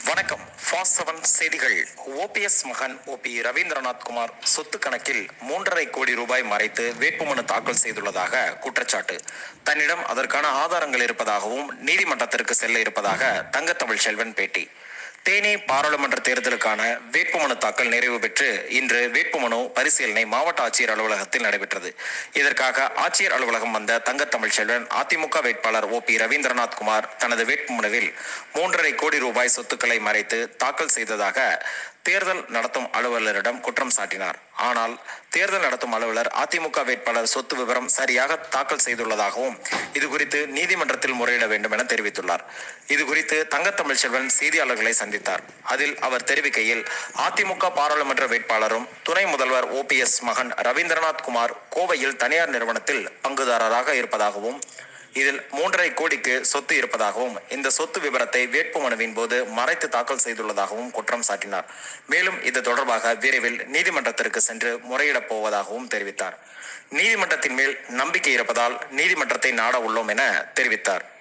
வணக்கம் fast seven செய்திகள் OPS மகன் ஓபி ரவீந்திரநாத் குமார் சொத்து கணக்கில் மூன்றரை கோடி ரூபாய் மறைத்து வேட்புமனு தாக்கல் செய்துள்ளதாக குற்றச்சாட்டு தன்னிடம் அதற்கான ஆதாரங்கள் இருப்பதாகவும் நீதிமன்றத்திற்கு செல்ல இருப்பதாக தங்கத்தமிழ் செல்வன் பேட்டி தேனி பாராளுமன்ற தேர்தலுக்கான வேட்புமனு தாக்கல் நிறைவு பெற்று இன்று வேட்புமனு பரிசீலனை மாவட்ட ஆட்சியர் அலுவலகத்தில் நடைபெற்றது இதற்காக ஆட்சியர் அலுவலகம் வந்த தங்கத்தமிழ் செல்வன் அதிமுக வேட்பாளர் ஓ பி ரவீந்திரநாத் குமார் தனது வேட்புமனுவில் மூன்றரை கோடி ரூபாய் சொத்துக்களை மறைத்து தாக்கல் செய்ததாக தேர்தல் நடத்தும் அலுவலரிடம் குற்றம் சாட்டினார் ஆனால் தேர்தல் நடத்தும் அலுவலர் அதிமுக வேட்பாளர் சொத்து விவரம் சரியாக தாக்கல் செய்துள்ளதாகவும் இது குறித்து நீதிமன்றத்தில் முறையிட வேண்டும் என தெரிவித்துள்ளார் இது குறித்து தங்கத்தமிழ் செல்வன் செய்தியாளர்களை சந்தித்தார் அதில் அவர் தெரிவிக்கையில் அதிமுக பாராளுமன்ற வேட்பாளரும் துணை முதல்வர் ஓபிஎஸ் மகன் ரவீந்திரநாத் குமார் கோவையில் தனியார் நிறுவனத்தில் பங்குதாரராக இருப்பதாகவும் இதில் மூன்றரை கோடிக்கு சொத்து இருப்பதாகவும் இந்த சொத்து விவரத்தை வேட்புமனுவின் போது மறைத்து தாக்கல் செய்துள்ளதாகவும் குற்றம் சாட்டினார் மேலும் இது தொடர்பாக விரைவில் நீதிமன்றத்திற்கு சென்று முறையிடப் போவதாகவும் தெரிவித்தார் நீதிமன்றத்தின் மேல் நம்பிக்கை இருப்பதால் நீதிமன்றத்தை நாட உள்ளோம் என தெரிவித்தார்